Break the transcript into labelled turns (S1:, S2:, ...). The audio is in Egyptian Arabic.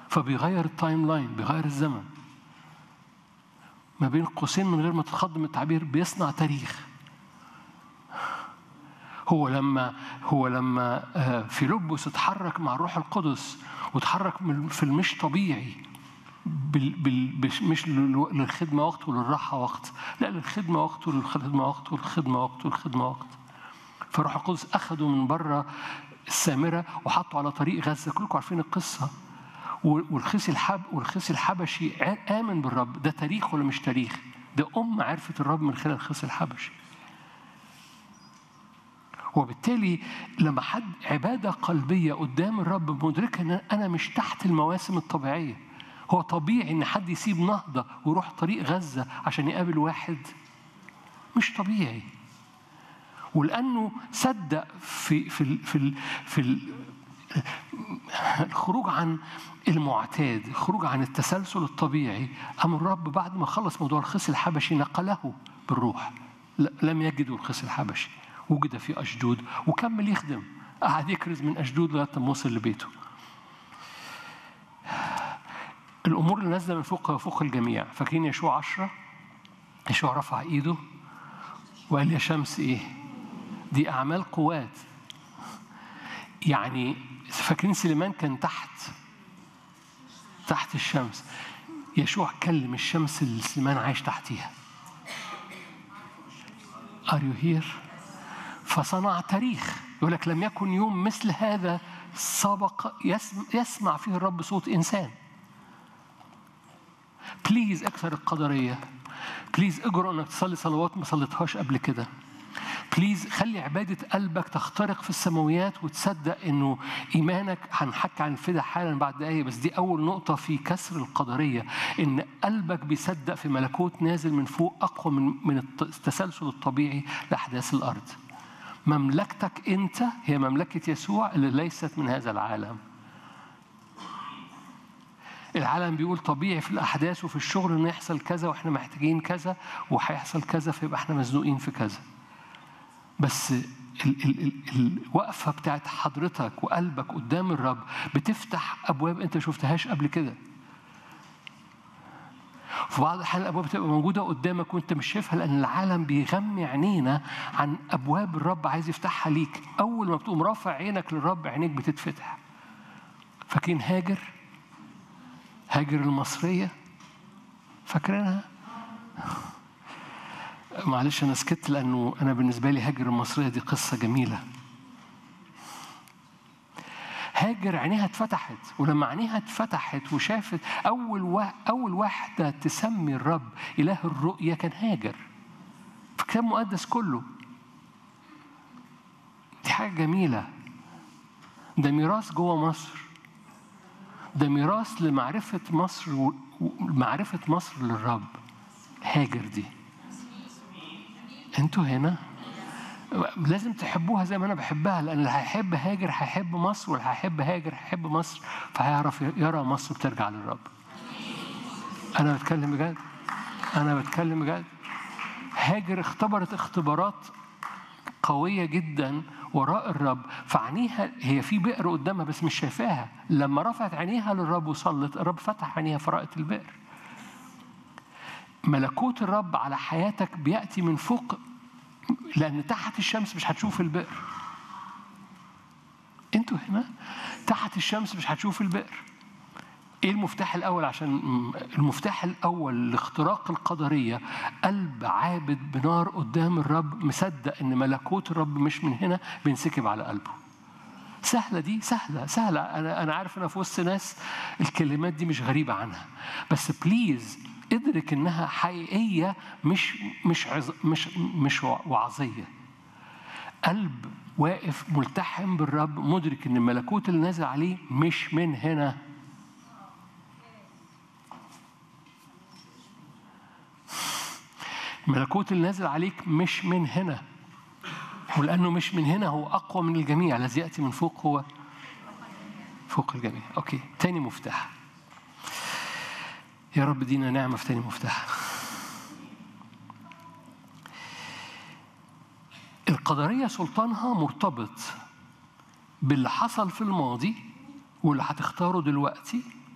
S1: فبيغير التايم لاين بيغير الزمن ما بين قوسين من غير ما تتخض من التعبير بيصنع تاريخ هو لما هو لما آه، فيلبس اتحرك مع الروح القدس وتحرك من- في المش طبيعي بال بال بش- مش لل- للخدمه وقت وللراحه وقت لا للخدمه وقت وللخدمه وقت والخدمه وقت والخدمه وقت فالروح القدس اخده من بره السامره وحطه على طريق غزه كلكم عارفين القصه و- والخسي الحب والخسي الحبشي ع- امن بالرب ده تاريخ ولا مش تاريخ ده ام عرفت الرب من خلال الخسي الحبشي وبالتالي لما حد عبادة قلبية قدام الرب مدركة أن أنا مش تحت المواسم الطبيعية هو طبيعي أن حد يسيب نهضة ويروح طريق غزة عشان يقابل واحد مش طبيعي ولأنه صدق في في ال في ال في ال الخروج عن المعتاد الخروج عن التسلسل الطبيعي أم الرب بعد ما خلص موضوع الخصي الحبشي نقله بالروح ل- لم يجدوا الخصي الحبشي وجد في أشدود وكمل يخدم قعد يكرز من أشدود لغاية ما وصل لبيته الأمور اللي نازلة من فوق فوق الجميع فاكرين يشوع عشرة يشوع رفع إيده وقال يا شمس إيه دي أعمال قوات يعني فاكرين سليمان كان تحت تحت الشمس يشوع كلم الشمس اللي سليمان عايش تحتيها Are you here؟ فصنع تاريخ يقول لك لم يكن يوم مثل هذا سبق يسمع, يسمع فيه الرب صوت إنسان بليز اكثر القدرية بليز اجرؤ انك تصلي صلوات ما صليتهاش قبل كده بليز خلي عبادة قلبك تخترق في السماويات وتصدق انه ايمانك هنحكي عن الفدا حالا بعد دقايق بس دي اول نقطة في كسر القدرية ان قلبك بيصدق في ملكوت نازل من فوق اقوى من من الت- التسلسل الطبيعي لاحداث الارض. مملكتك انت هي مملكة يسوع اللي ليست من هذا العالم. العالم بيقول طبيعي في الاحداث وفي الشغل انه يحصل كذا واحنا محتاجين كذا وهيحصل كذا فيبقى احنا مزنوقين في كذا. بس ال- ال- ال- الوقفة بتاعت حضرتك وقلبك قدام الرب بتفتح أبواب أنت ما شفتهاش قبل كده. في بعض الأحيان الأبواب بتبقى موجودة قدامك وأنت مش شايفها لأن العالم بيغمي عينينا عن أبواب الرب عايز يفتحها ليك. أول ما بتقوم رافع عينك للرب عينيك بتتفتح. فاكرين هاجر؟ هاجر المصرية؟ فاكرينها؟ معلش انا سكت لانه انا بالنسبه لي هاجر المصريه دي قصه جميله هاجر عينيها اتفتحت ولما عينيها اتفتحت وشافت اول وا... اول واحده تسمي الرب اله الرؤيه كان هاجر في الكتاب المقدس كله دي حاجه جميله ده ميراث جوه مصر ده ميراث لمعرفه مصر و- ومعرفه مصر للرب هاجر دي انتوا هنا لازم تحبوها زي ما انا بحبها لان اللي هيحب هاجر هيحب مصر واللي هيحب هاجر هيحب مصر فهيعرف يرى مصر بترجع للرب انا بتكلم بجد انا بتكلم بجد هاجر اختبرت اختبارات قوية جدا وراء الرب فعينيها هي في بئر قدامها بس مش شايفاها لما رفعت عينيها للرب وصلت الرب فتح عينيها فرأت البئر ملكوت الرب على حياتك بيأتي من فوق لأن تحت الشمس مش هتشوف البئر انتوا هنا تحت الشمس مش هتشوف البئر ايه المفتاح الاول عشان المفتاح الاول لاختراق القدريه قلب عابد بنار قدام الرب مصدق ان ملكوت الرب مش من هنا بينسكب على قلبه سهلة دي سهلة سهلة أنا أنا عارف أنا في وسط ناس الكلمات دي مش غريبة عنها بس بليز ادرك إنها حقيقية مش مش عز مش مش وعظية قلب واقف ملتحم بالرب مدرك إن الملكوت اللي نازل عليه مش من هنا الملكوت اللي نازل عليك مش من هنا ولأنه مش من هنا هو أقوى من الجميع الذي يأتي من فوق هو فوق الجميع أوكي تاني مفتاح يا رب دينا نعمة في تاني مفتاح القدرية سلطانها مرتبط باللي حصل في الماضي واللي هتختاره دلوقتي